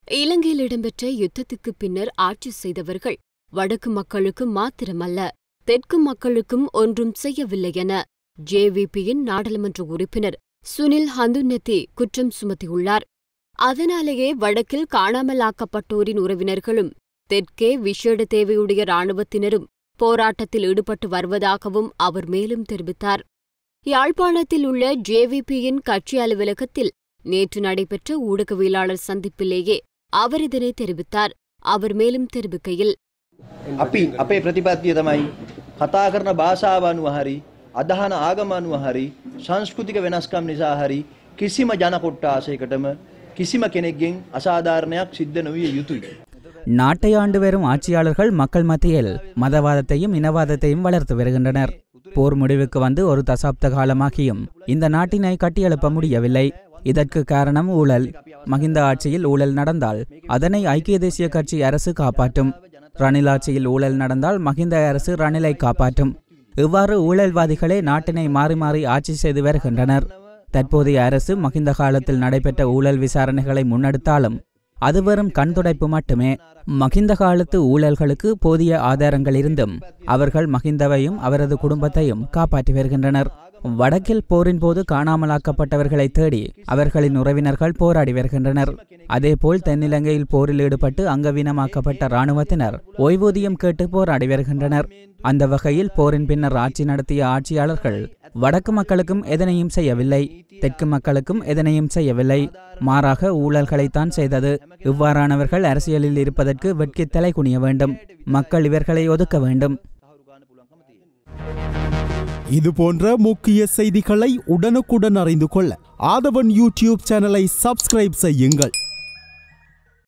இலங்கையில் இடம்பெற்ற யுத்தத்துக்கு பின்னர் ஆட்சி செய்தவர்கள் வடக்கு மக்களுக்கு மாத்திரமல்ல தெற்கு மக்களுக்கும் ஒன்றும் செய்யவில்லை என ஜேவிபியின் நாடாளுமன்ற உறுப்பினர் சுனில் ஹந்துன்னத்தி குற்றம் சுமத்தியுள்ளார் அதனாலேயே வடக்கில் காணாமலாக்கப்பட்டோரின் உறவினர்களும் தெற்கே விசேட தேவையுடைய இராணுவத்தினரும் போராட்டத்தில் ஈடுபட்டு வருவதாகவும் அவர் மேலும் தெரிவித்தார் யாழ்ப்பாணத்தில் உள்ள ஜேவிபியின் கட்சி அலுவலகத்தில் நேற்று நடைபெற்ற ஊடகவியலாளர் சந்திப்பிலேயே அவர் இதனை தெரிவித்தார் அவர் மேலும் தெரிவிக்கையில் අපි අපේ ප්‍රතිපත්තිය තමයි කතා කරන භාෂාව අනුව හරි අදහන ආගම අනුව හරි සංස්කෘතික වෙනස්කම් නිසා හරි කිසිම ජන කොට්ටාසයකටම කිසිම කෙනෙක්ගෙන් අසාධාරණයක් සිද්ධ නොවිය යුතුයි. நாட்டை ஆண்டு வரும் ஆட்சியாளர்கள் மக்கள் மத்தியில் மதவாதத்தையும் இனவாதத்தையும் வளர்த்து வருகின்றனர் போர் முடிவுக்கு வந்து ஒரு தசாப்த காலமாகியும் இந்த நாட்டினை கட்டியெழுப்ப முடியவில்லை இதற்கு காரணம் ஊழல் மகிந்த ஆட்சியில் ஊழல் நடந்தால் அதனை ஐக்கிய தேசிய கட்சி அரசு காப்பாற்றும் ரணில் ஆட்சியில் ஊழல் நடந்தால் மகிந்த அரசு ரணிலை காப்பாற்றும் இவ்வாறு ஊழல்வாதிகளே நாட்டினை மாறி மாறி ஆட்சி செய்து வருகின்றனர் தற்போதைய அரசு மகிந்த காலத்தில் நடைபெற்ற ஊழல் விசாரணைகளை முன்னெடுத்தாலும் அது வெறும் கண்துடைப்பு மட்டுமே மகிந்த காலத்து ஊழல்களுக்கு போதிய ஆதாரங்கள் இருந்தும் அவர்கள் மகிந்தவையும் அவரது குடும்பத்தையும் காப்பாற்றி வருகின்றனர் வடக்கில் போரின் போது காணாமலாக்கப்பட்டவர்களை தேடி அவர்களின் உறவினர்கள் போராடி வருகின்றனர் அதேபோல் தென்னிலங்கையில் போரில் ஈடுபட்டு அங்கவீனமாக்கப்பட்ட இராணுவத்தினர் ஓய்வூதியம் கேட்டு போராடி வருகின்றனர் அந்த வகையில் போரின் பின்னர் ஆட்சி நடத்திய ஆட்சியாளர்கள் வடக்கு மக்களுக்கும் எதனையும் செய்யவில்லை தெற்கு மக்களுக்கும் எதனையும் செய்யவில்லை மாறாக ஊழல்களைத்தான் செய்தது இவ்வாறானவர்கள் அரசியலில் இருப்பதற்கு வெட்கி தலை குனிய வேண்டும் மக்கள் இவர்களை ஒதுக்க வேண்டும் இது போன்ற முக்கிய செய்திகளை உடனுக்குடன் அறிந்து கொள்ள ஆதவன் யூடியூப் சேனலை சப்ஸ்கிரைப் செய்யுங்கள்